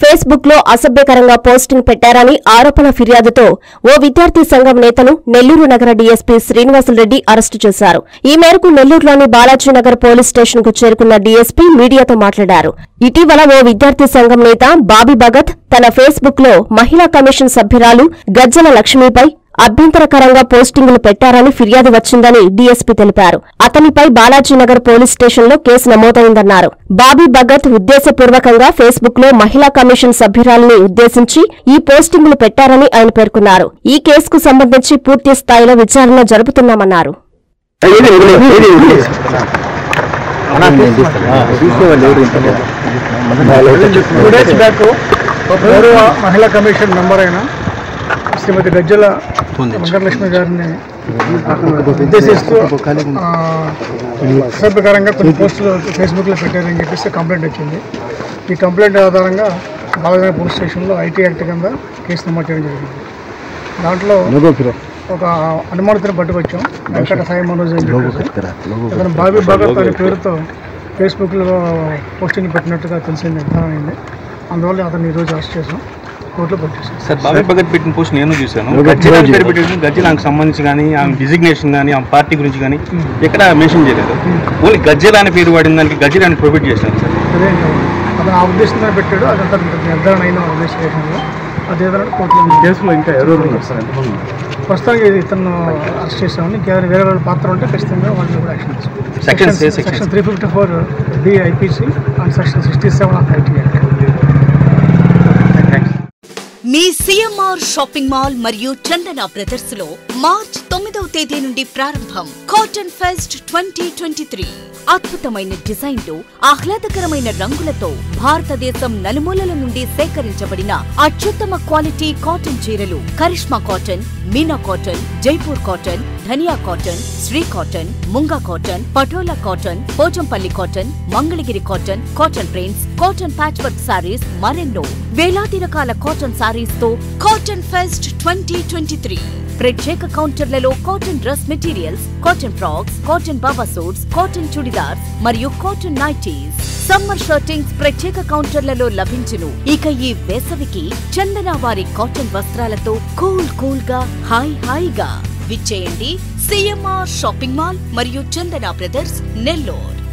Facebook లో అసభ్యకరంగా posting పెట్టారని ఆరోపణ ఫిర్యాదుతో ఓ విద్యార్థి సంఘం నేతను నెల్లూరు నగర డీఎస్పీ శ్రీనివాసులరెడ్డి అరెస్టు చేశారు ఈ మేరకు నెల్లూరులోని బాలాజీనగర్ పోలీస్ స్టేషన్ కు చేరుకున్న డీఎస్పీ మీడియాతో మాట్లాడారు ఇటీవల ఓ విద్యార్థి సంఘం నేత బాబీ భగత్ తన ఫేస్బుక్ లో మహిళా కమిషన్ సభ్యురాలు గజ్జల లక్ష్మిపై అభ్యంతరకరంగా పోస్టింగులు పెట్టారని ఫిర్యాదు వచ్చిందని డీఎస్పీ తెలిపారు అతనిపై బాలాజీనగర్ పోలీస్ స్టేషన్లో కేసు నమోదైందన్నారు బాబీ భగత్ ఉద్దేశపూర్వకంగా ఫేస్బుక్ లో మహిళా కమిషన్ సభ్యురాలిని ఉద్దేశించి ఈ పోస్టింగులు పెట్టారని ఆయన పేర్కొన్నారు ఈ కేసుకు సంబంధించి పూర్తి స్థాయిలో విచారణ జరుపుతున్నామన్నారు టూ డేస్ బ్యాక్ గౌరవ మహిళా కమిషన్ మెంబర్ అయిన శ్రీమతి గజ్జల వెంకటలక్ష్మి గారిని ఉద్దేశిస్తూ ఆ, అసభ్యకరంగా కొన్ని పోస్టులు ఫేస్బుక్లో పెట్టారని చెప్పేసి కంప్లైంట్ వచ్చింది ఈ కంప్లైంట్ ఆధారంగా బాలనగర్ పోలీస్ స్టేషన్లో ఐటీ యాక్ట్ కింద కేసు నమోదు చేయడం జరిగింది దాంట్లో ఒక అనుమానితను పట్టుకొచ్చాం వెంకట సాయి మనోజ్ అని చెప్పేసి అతను బాబీ భగత్ అనే పేరుతో ఫేస్బుక్లో పోస్టింగ్ పెట్టినట్టుగా తెలిసింది నిర్ధారణ అయింది అందువల్ల అతన్ని ఈరోజు అరెస్ట్ చేసాం కోర్టులో పట్టేసాం సార్ బాబాయ్ భగత్ పెట్టిన పోస్ట్ నేను చూశాను గజ్జల పేరు పెట్టిన గజ్జలకు సంబంధించి కానీ ఆమె డిజిగ్నేషన్ కానీ ఆమె పార్టీ గురించి కానీ ఎక్కడ మెన్షన్ చేయలేదు ఓన్లీ గజ్జల అనే పేరు వాడిన దానికి గజ్జల అని ప్రొవైడ్ చేశాను సార్ అదే ఇంకా అతను ఆ ఉద్దేశంతో పెట్టాడు అదంతా నిర్ధారణ అయిన ఉద్దేశంలో అదేదైనా కోర్టులో కేసులో ఇంకా ఎవరు ప్రస్తుతానికి ఇది ఇతను అరెస్ట్ చేసామని ఇంకేమైనా వేరే వేరే పాత్ర ఉంటే ఖచ్చితంగా వాళ్ళని కూడా యాక్షన్ తీసుకుంటాం Sections, ఏ sections? Section three fifty four D IPC and section sixty seven of IT act మీ సిఎంఆర్ షాపింగ్ మాల్ మరియు చందన బ్రదర్స్ లో మార్చ్ తొమ్మిదవ తేదీ నుండి ప్రారంభం cotton fest twenty twenty three అద్భుతమైన డిజైన్లు ఆహ్లాదకరమైన రంగులతో భారతదేశం నలుమూలల నుండి సేకరించబడిన అత్యుత్తమ క్వాలిటీ కాటన్ చీరలు Karishma cotton Meena cotton Jaipur cotton Dhaniya cotton Shri cotton Munga cotton Patola cotton Pochampally cotton Mangalagiri cotton cotton prints cotton patch work saris మరెన్నో వేలాది రకాల కాటన్ సారీస్ తో cotton fest twenty twenty three ప్రత్యేక కౌంటర్లలో cotton dress materials cotton frocks cotton baba suits cotton chudidars మరియు cotton nighties summer shirtings ప్రత్యేక కౌంటర్లలో లభించును ఇక ఈ వేసవికి చందన వారి కాటన్ వస్త్రాలతో కూల్ కూల్ గా హాయ్ హాయిగా విచ్చేయండి సిఎంఆర్ షాపింగ్ మాల్ మరియు చందన బ్రదర్స్ నెల్లూరు